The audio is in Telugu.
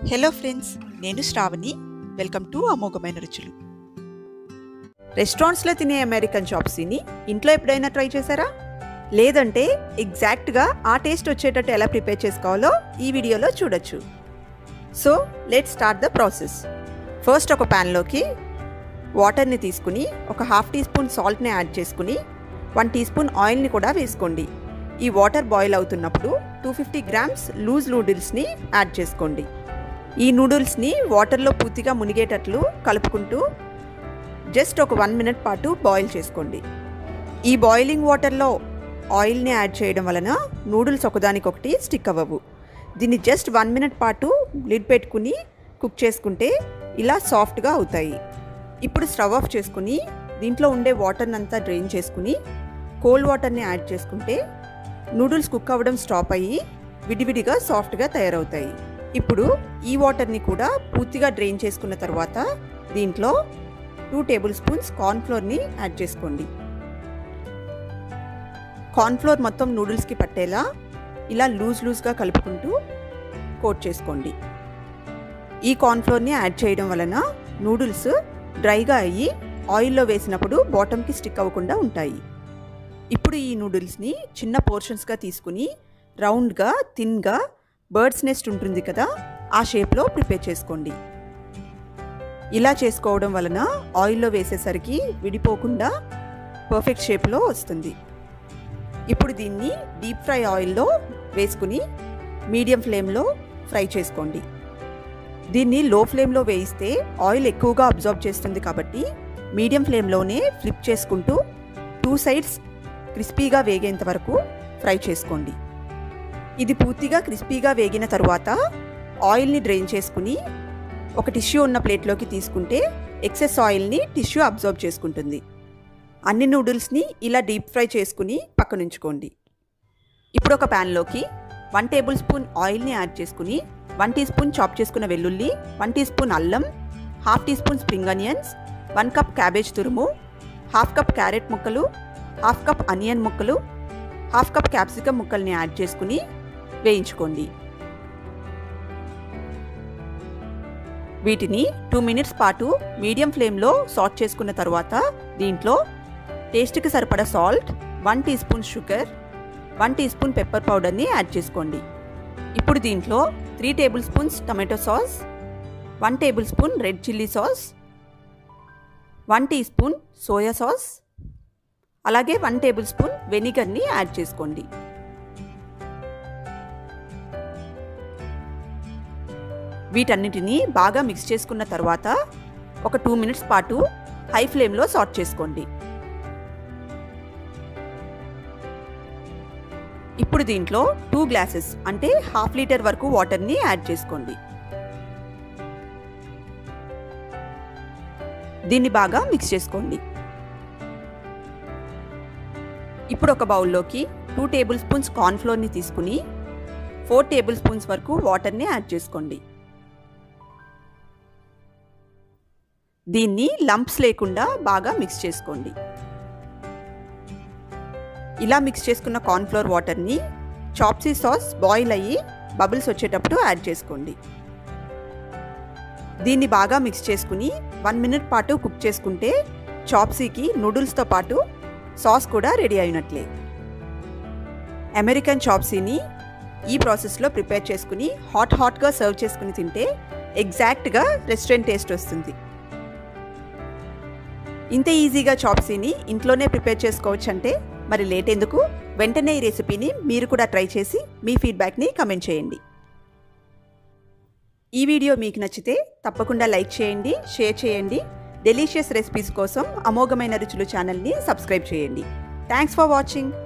హలో ఫ్రెండ్స్ నేను శ్రావణి వెల్కమ్ టు అమోఘమైన రుచులు రెస్టారెంట్స్లో తినే అమెరికన్ చాప్సీని ఇంట్లో ఎప్పుడైనా ట్రై చేశారా లేదంటే ఎగ్జాక్ట్గా ఆ టేస్ట్ వచ్చేటట్టు ఎలా ప్రిపేర్ చేసుకోవాలో ఈ వీడియోలో చూడొచ్చు so let start the process first ఒక ప్యాన్లోకి వాటర్ని తీసుకుని ఒక హాఫ్ టీ స్పూన్ సాల్ట్ని యాడ్ చేసుకుని వన్ టీ స్పూన్ ఆయిల్ని కూడా వేసుకోండి ఈ వాటర్ బాయిల్ అవుతున్నప్పుడు టూ ఫిఫ్టీ గ్రామ్స్ లూజ్ నూడిల్స్ని యాడ్ చేసుకోండి ఈ నూడిల్స్ని వాటర్లో పూర్తిగా మునిగేటట్లు కలుపుకుంటూ జస్ట్ ఒక వన్ మినిట్ పాటు బాయిల్ చేసుకోండి ఈ బాయిలింగ్ వాటర్లో ఆయిల్ని యాడ్ చేయడం వలన నూడిల్స్ ఒకదానికొకటి స్టిక్ అవ్వవు దీన్ని జస్ట్ వన్ మినిట్ పాటు లిడ్ పెట్టుకుని కుక్ చేసుకుంటే ఇలా సాఫ్ట్గా అవుతాయి ఇప్పుడు స్టవ్ ఆఫ్ చేసుకుని దీంట్లో ఉండే వాటర్ని అంతా డ్రైన్ చేసుకుని కోల్డ్ వాటర్ని యాడ్ చేసుకుంటే నూడిల్స్ కుక్ అవ్వడం స్టాప్ అయ్యి విడివిడిగా సాఫ్ట్గా తయారవుతాయి ఇప్పుడు ఈ వాటర్ని కూడా పూర్తిగా డ్రైన్ చేసుకున్న తర్వాత దీంట్లో టూ టేబుల్ స్పూన్స్ కార్న్ఫ్లోర్ని యాడ్ చేసుకోండి కార్న్ఫ్లోర్ మొత్తం నూడిల్స్కి పట్టేలా ఇలా లూజ్ లూజ్గా కలుపుకుంటూ కోట్ చేసుకోండి ఈ కార్న్ఫ్లోర్ని యాడ్ చేయడం వలన నూడిల్స్ డ్రైగా అయ్యి ఆయిల్లో వేసినప్పుడు బాటమ్కి స్టిక్ అవ్వకుండా ఉంటాయి ఇప్పుడు ఈ నూడిల్స్ని చిన్న పోర్షన్స్గా తీసుకుని రౌండ్గా థిన్గా బర్డ్స్ నెస్ట్ ఉంటుంది కదా ఆ షేప్లో ప్రిపేర్ చేసుకోండి ఇలా చేసుకోవడం వలన ఆయిల్లో వేసేసరికి విడిపోకుండా పర్ఫెక్ట్ షేప్లో వస్తుంది ఇప్పుడు దీన్ని డీప్ ఫ్రై ఆయిల్లో వేసుకుని మీడియం ఫ్లేమ్లో ఫ్రై చేసుకోండి దీన్ని లో ఫ్లేమ్లో వేయిస్తే ఆయిల్ ఎక్కువగా అబ్జర్వ్ చేస్తుంది కాబట్టి మీడియం ఫ్లేమ్లోనే ఫ్లిప్ చేసుకుంటూ టూ సైడ్స్ క్రిస్పీగా వేగేంత వరకు ఫ్రై చేసుకోండి ఇది పూర్తిగా క్రిస్పీగా వేగిన తరువాత ఆయిల్ని డ్రైన్ చేసుకుని ఒక టిష్యూ ఉన్న ప్లేట్లోకి తీసుకుంటే ఎక్సెస్ ఆయిల్ని టిష్యూ అబ్జర్వ్ చేసుకుంటుంది అన్ని నూడిల్స్ని ఇలా డీప్ ఫ్రై చేసుకుని పక్కనుంచుకోండి ఇప్పుడు ఒక ప్యాన్లోకి వన్ టేబుల్ స్పూన్ ఆయిల్ని యాడ్ చేసుకుని వన్ టీ స్పూన్ చాప్ చేసుకున్న వెల్లుల్లి వన్ టీ స్పూన్ అల్లం half teaspoon spring onions one cup cabbage తురుము హాఫ్ కప్ క్యారెట్ ముక్కలు హాఫ్ కప్ అనియన్ ముక్కలు హాఫ్ కప్ క్యాప్సికమ్ ముక్కల్ని యాడ్ చేసుకుని వేయించుకోండి వీటిని టూ మినిట్స్ పాటు మీడియం ఫ్లేమ్లో సాట్ చేసుకున్న తర్వాత దీంట్లో టేస్ట్కి సరిపడా salt one teaspoon sugar one teaspoon pepper పౌడర్ని యాడ్ చేసుకోండి ఇప్పుడు దీంట్లో three tablespoons tomato sauce one tablespoon red chilli sauce one teaspoon soya sauce అలాగే వన్ టేబుల్ స్పూన్ వెనిగర్ని యాడ్ చేసుకోండి వీటన్నిటిని బాగా మిక్స్ చేసుకున్న తర్వాత ఒక టూ మినిట్స్ పాటు హై ఫ్లేమ్లో సాట్ చేసుకోండి ఇప్పుడు దీంట్లో టూ గ్లాసెస్ అంటే హాఫ్ లీటర్ వరకు వాటర్ని యాడ్ చేసుకోండి దీన్ని బాగా మిక్స్ చేసుకోండి ఇప్పుడు ఒక బౌల్లోకి టూ టేబుల్ స్పూన్స్ కార్న్ఫ్లోర్ని తీసుకుని ఫోర్ టేబుల్ స్పూన్స్ వరకు వాటర్ని యాడ్ చేసుకోండి దీన్ని లంప్స్ లేకుండా బాగా మిక్స్ చేసుకోండి ఇలా మిక్స్ చేసుకున్న కార్న్ఫ్లోర్ వాటర్ని చాప్సీ సాస్ బాయిల్ అయ్యి బబుల్స్ వచ్చేటప్పుడు యాడ్ చేసుకోండి దీన్ని బాగా మిక్స్ చేసుకుని వన్ మినిట్ పాటు కుక్ చేసుకుంటే చాప్సీకి నూడిల్స్తో పాటు సాస్ కూడా రెడీ అయినట్లే అమెరికన్ చాప్సీని ఈ ప్రాసెస్లో ప్రిపేర్ చేసుకుని హాట్ హాట్గా సర్వ్ చేసుకుని తింటే ఎగ్జాక్ట్గా రెస్టారెంట్ టేస్ట్ వస్తుంది ఇంత ఈజీగా చాప్సీని ఇంట్లోనే ప్రిపేర్ చేసుకోవచ్చు అంటే మరి లేట్ ఎందుకు వెంటనే ఈ రెసిపీని మీరు కూడా ట్రై చేసి మీ ఫీడ్బ్యాక్ని కమెంట్ చేయండి ఈ వీడియో మీకు నచ్చితే తప్పకుండా లైక్ చేయండి షేర్ చేయండి డెలీషియస్ రెసిపీస్ కోసం అమోఘమైన రుచులు ఛానల్ని సబ్స్క్రైబ్ చేయండి థ్యాంక్స్ ఫర్ వాచింగ్